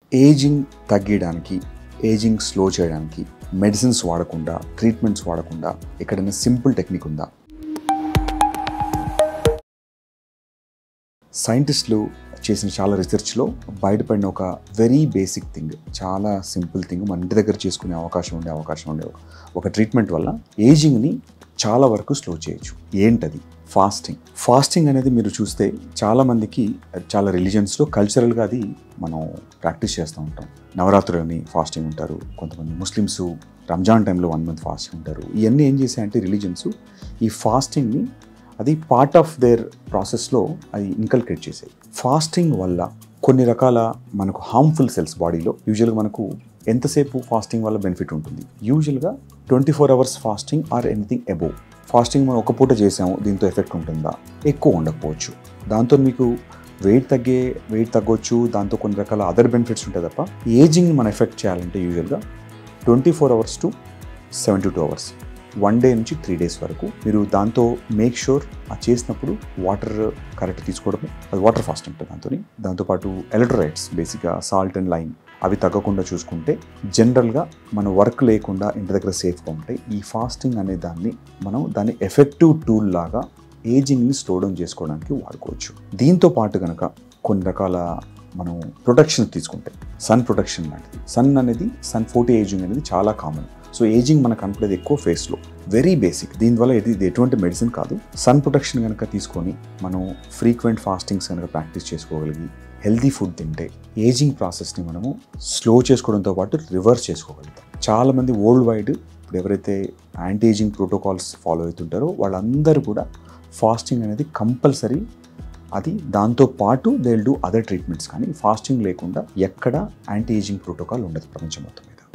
ageing తగ్గడానికి aging slow చేయడానికి medicines వాడకుండా ట్రీట్మెంట్స్ వాడకుండా ఎక్కడైనా సింపుల్ టెక్నిక్ ఉందా సైంటిస్టులు చేసిన చాలా రీసెర్చ్లో బయటపడిన ఒక వెరీ బేసిక్ థింగ్ చాలా సింపుల్ థింగ్ మన ఇంటి దగ్గర చేసుకునే అవకాశం ఉండే అవకాశం ఉండే ఒక ట్రీట్మెంట్ వల్ల ఏజింగ్ని చాలా వరకు స్లో చేయొచ్చు ఏంటది ఫాస్టింగ్ ఫాస్టింగ్ అనేది మీరు చూస్తే చాలామందికి చాలా రిలీజన్స్లో కల్చరల్గా అది మనం ప్రాక్టీస్ చేస్తూ ఉంటాం నవరాత్రులని ఫాస్టింగ్ ఉంటారు కొంతమంది ముస్లిమ్స్ రంజాన్ టైంలో వన్ మంత్ ఫాస్టింగ్ ఉంటారు ఇవన్నీ ఏం చేశాయంటే రిలీజన్స్ ఈ ఫాస్టింగ్ని అది పార్ట్ ఆఫ్ దేర్ ప్రాసెస్లో అది ఇన్కల్కేట్ చేసాయి ఫాస్టింగ్ వల్ల కొన్ని రకాల మనకు హార్మ్ఫుల్ సెల్స్ బాడీలో యూజువల్గా మనకు ఎంతసేపు ఫాస్టింగ్ వల్ల బెనిఫిట్ ఉంటుంది యూజువల్గా twenty four hours fasting or anything above fasting మనం ఒక పూట చేసాము దీంతో ఎఫెక్ట్ ఉంటుందా ఎక్కువ ఉండకపోవచ్చు దాంతో మీకు వెయిట్ తగ్గే వెయిట్ తగ్గొచ్చు దాంతో కొన్ని రకాల అదర్ బెనిఫిట్స్ ఉంటాయి తప్ప ఏజింగ్ మన ఎఫెక్ట్ చేయాలంటే యూజువల్గా twenty four hours to seventy two hours one day నుంచి త్రీ డేస్ వరకు మీరు దాంతో మేక్ షూర్ ఆ చేసినప్పుడు వాటర్ కరెక్ట్ తీసుకోవడం అది వాటర్ ఫాస్ట్ ఉంటుంది దాంతో దాంతోపాటు ఎలక్ట్రోలైట్స్ బేసిక్గా సాల్ట్ అండ్ లైమ్ అవి తగ్గకుండా చూసుకుంటే జనరల్గా మన వర్క్ లేకుండా ఇంటి దగ్గర సేఫ్గా ఉంటాయి ఈ ఫాస్టింగ్ అనే దాన్ని మనం దాన్ని ఎఫెక్టివ్ టూల్ లాగా ఏజింగ్ని స్లో డౌన్ చేసుకోవడానికి వాడుకోవచ్చు దీంతో పాటు కనుక కొన్ని రకాల మనం ప్రొటెక్షన్ తీసుకుంటే సన్ ప్రొటెక్షన్ లాంటిది సన్ అనేది సన్ ఫోర్టీ ఏజింగ్ అనేది చాలా కామన్ సో ఏజింగ్ మనకు కనపడేది ఎక్కువ ఫేస్లో వెరీ బేసిక్ దీనివల్ల ఇది ఇది ఎటువంటి మెడిసిన్ కాదు సన్ ప్రొటెక్షన్ కనుక తీసుకొని మనం ఫ్రీక్వెంట్ ఫాస్టింగ్స్ కనుక ప్రాక్టీస్ చేసుకోగలిగి హెల్తీ ఫుడ్ తింటే ఏజింగ్ ప్రాసెస్ని మనము స్లో చేసుకోవడంతో పాటు రివర్స్ చేసుకోగలుగుతాం చాలామంది వరల్డ్ వైడ్ ఇప్పుడు ఎవరైతే యాంటీ ఏజింగ్ ప్రోటోకాల్స్ ఫాలో అవుతుంటారో వాళ్ళందరూ కూడా ఫాస్టింగ్ అనేది కంపల్సరీ అది దాంతో పాటు they will do other treatments కానీ ఫాస్టింగ్ లేకుండా ఎక్కడ యాంటీ ఏజింగ్ ప్రోటోకాల్ ఉండదు ప్రపంచం మొత్తం మీద